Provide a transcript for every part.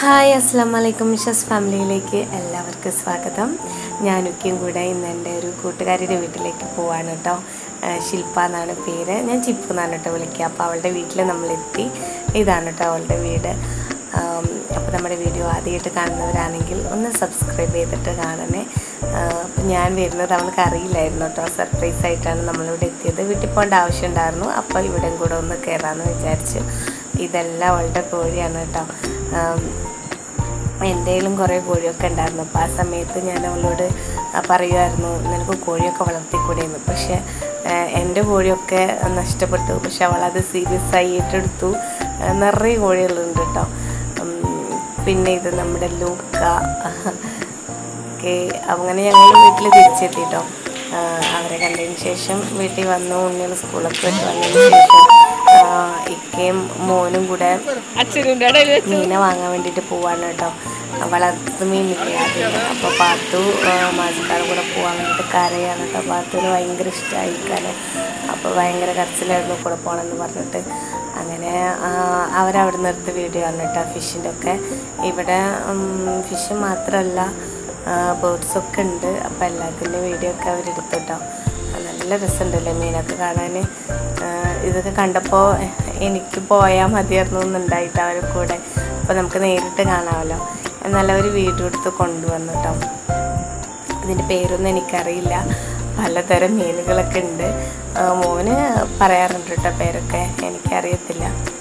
Hi അസ്സാം വലൈക്കും മിഷസ് ഫാമിലിയിലേക്ക് എല്ലാവർക്കും സ്വാഗതം ഞാനൊക്കെയും കൂടെ ഇന്ന് എൻ്റെ ഒരു കൂട്ടുകാരിയുടെ വീട്ടിലേക്ക് പോവാണ് കേട്ടോ ആ, ശില്പ എന്നാണ് പേര് ഞാൻ ചിപ്പു എന്നാണ് കേട്ടോ വിളിക്കുക അപ്പോൾ അവളുടെ വീട്ടിൽ നമ്മളെത്തി ഇതാണ് കേട്ടോ അവളുടെ വീട് അപ്പോൾ നമ്മുടെ വീഡിയോ ആദ്യമായിട്ട് കാണുന്നവരാണെങ്കിൽ ഒന്ന് സബ്സ്ക്രൈബ് ചെയ്തിട്ട് കാണണേ അപ്പം ഞാൻ വരുന്നത് അവൾക്ക് അറിയില്ലായിരുന്നു കേട്ടോ സർപ്രൈസ് ആയിട്ടാണ് നമ്മളിവിടെ എത്തിയത് വീട്ടിൽ പോകേണ്ട ആവശ്യം ഉണ്ടായിരുന്നു അപ്പോൾ ഇവിടെയും കൂടെ ഒന്ന് കയറാമെന്ന് വിചാരിച്ചു ഇതെല്ലാം അവളുടെ കോഴിയാണ് കേട്ടോ ആം, എൻ്റെയിലും കുറേ കോഴിയൊക്കെ ഉണ്ടായിരുന്നു അപ്പോൾ ആ സമയത്ത് ഞാൻ അവളോട് ആ, പറയുമായിരുന്നു നിനക്ക് കോഴിയൊക്കെ വളർത്തിക്കൂടെയെന്ന് പക്ഷേ ആ, എൻ്റെ കോഴിയൊക്കെ നഷ്ടപ്പെട്ടു പക്ഷെ അവളത് സീരിയസ് ആയി ഏറ്റെടുത്തു ആ, നിറയെ കോഴികളുണ്ട് കേട്ടോ ഉം, പിന്നെ ഇത് നമ്മുടെ ലൂക്ക ഓക്കെ അങ്ങനെ ഞങ്ങൾ വീട്ടിൽ തിരിച്ചെത്തി കേട്ടോ ആ, അവരെ കണ്ടതിന് ശേഷം വീട്ടിൽ വന്നു ഉണ്ണികൾ സ്കൂളൊക്കെ വിട്ട് വന്നതിന് ശേഷം ആ, ഇക്കയും മോനും കൂടെ മീനെ വാങ്ങാൻ വേണ്ടിയിട്ട് പോവാണ് കേട്ടോ വളർത്തു മീൻ ഇല്ലാതെ അപ്പോൾ പാത്തു മാജിക്കാട് കൂടെ പോകാൻ വേണ്ടിയിട്ട് കരയാണ് കേട്ടോ പാത്തുവിന് ഭയങ്കര ഇഷ്ടമായിരിക്കാൻ അപ്പോൾ ഭയങ്കര കരച്ചിലായിരുന്നു കൂടെ പോകണമെന്ന് പറഞ്ഞിട്ട് അങ്ങനെ ആ, അവരവിടെ നിർത്തി വീഡിയോ ആണ് കേട്ടോ ഫിഷിൻ്റെ ഒക്കെ ഇവിടെ ഫിഷ് മാത്രമല്ല ബേർഡ്സൊക്കെ ഉണ്ട് അപ്പോൾ എല്ലാത്തിൻ്റെ വീഡിയോ ഒക്കെ അവരെടുത്തു കേട്ടോ നല്ല രസമുണ്ടല്ലേ മീനൊക്കെ കാണാൻ ഇതൊക്കെ കണ്ടപ്പോൾ എനിക്ക് പോയാൽ മതിയായിരുന്നു എന്നുണ്ടായിട്ട് അവരെ കൂടെ അപ്പോൾ നമുക്ക് നേരിട്ട് കാണാമല്ലോ എന്നാൽ അവർ വീഡിയോ എടുത്ത് കൊണ്ടുവന്നു കേട്ടോ ഇതിൻ്റെ പേരൊന്നും എനിക്കറിയില്ല പലതരം മീനുകളൊക്കെ ഉണ്ട് ആ, മോന് പറയാറുണ്ട് കേട്ടോ പേരൊക്കെ എനിക്കറിയത്തില്ല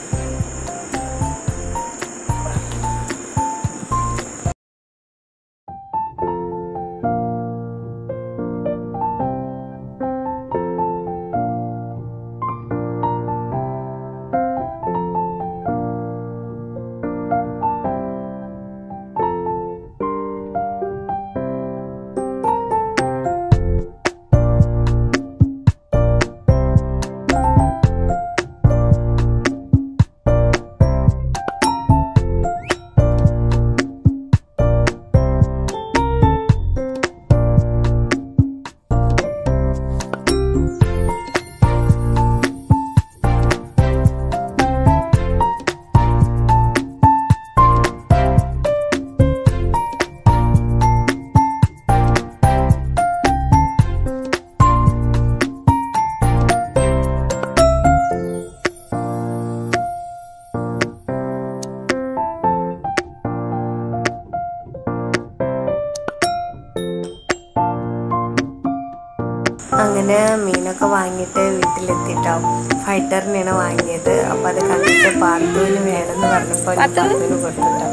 അങ്ങനെ മീനൊക്കെ വാങ്ങിയിട്ട് വീട്ടിലെത്തിട്ടോ ഫൈറ്ററിനെയാണ് വാങ്ങിയത് അപ്പോൾ അത് കണ്ടിട്ട് പാത്തുവിന് വേണമെന്ന് പറഞ്ഞപ്പോൾ ഞാൻ പാത്തുവിന് കൊടുത്തിട്ടോ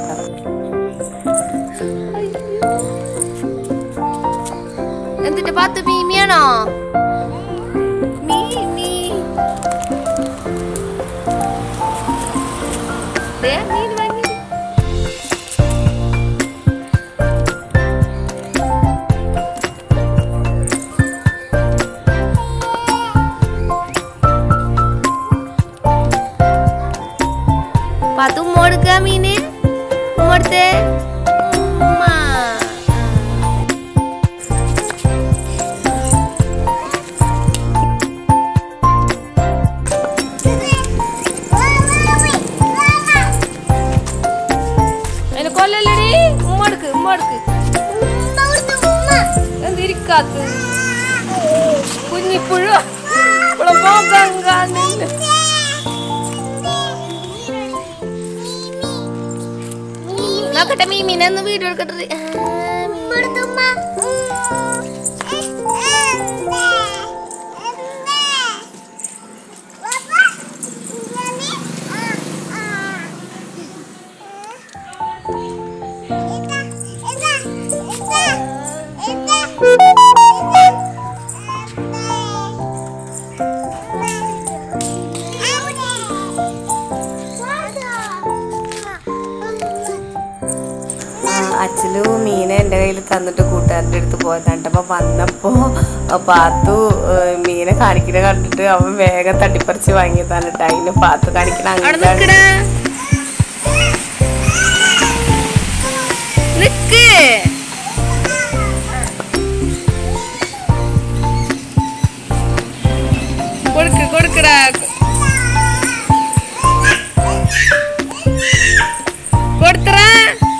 എന്നിട്ട് പത്ത് മീമിയാണോ മീമി ദേ, മീൻ വാങ്ങി. പത്ത് ഉമ്മ കൊടുക്ക മീന് ഉമ്മ കൊടുത്തേ ഉമ്മ അതിനെ കൊല്ലല്ലടി ഉമ്മടുക്ക് ഉമ്മടുക്ക് എന്തിരിക്കാത്ത കുഞ്ഞിപ്പുഴ ഇവിടെ പോകാൻ കാണില്ല നോക്കട്ടെ മീമിനെ ഒന്ന് വീഡിയോ എടുക്കട്ടെ അച്ഛനു മീനെ എൻ്റെ കയ്യിൽ തന്നിട്ട് കൂട്ടുകാരൻ്റെ അടുത്ത് പോയതാണ് അപ്പോൾ വന്നപ്പോൾ പാത്തു ഏഹ്, മീനെ കാണിക്കുന്ന കണ്ടിട്ട് അവൻ വേഗം തട്ടിപ്പറിച്ച് വാങ്ങിയതാണ് കേട്ടോ അതിന് പാത്തു കാണിക്കണ അവിടെ അങ്ങനെ നിക്കട നിക്ക് കൊടുക്ക് കൊടുക്കടാ കൊടുത്തറ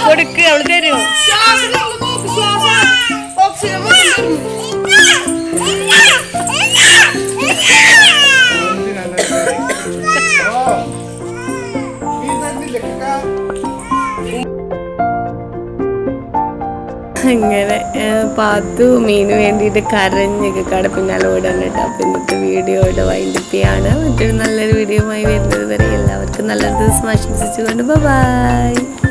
കൊടുക്ക് അവള് തരും അങ്ങനെ ഏഹ്, പാത്തു മീന് വേണ്ടിയിട്ട് കരഞ്ഞൊക്കെ കട പിന്നാലെ ഓടാൻ കേട്ടോ അപ്പം ഇന്നത്തെ വീഡിയോ ഇവിടെ വൈൻഡപ്പ് ചെയ്യാണ് മറ്റൊരു നല്ലൊരു വീഡിയോയുമായി വരുന്നത് വരെ എല്ലാവർക്കും നല്ലൊരു ദിവസം ആശംസിച്ചുകൊണ്ട് ബൈ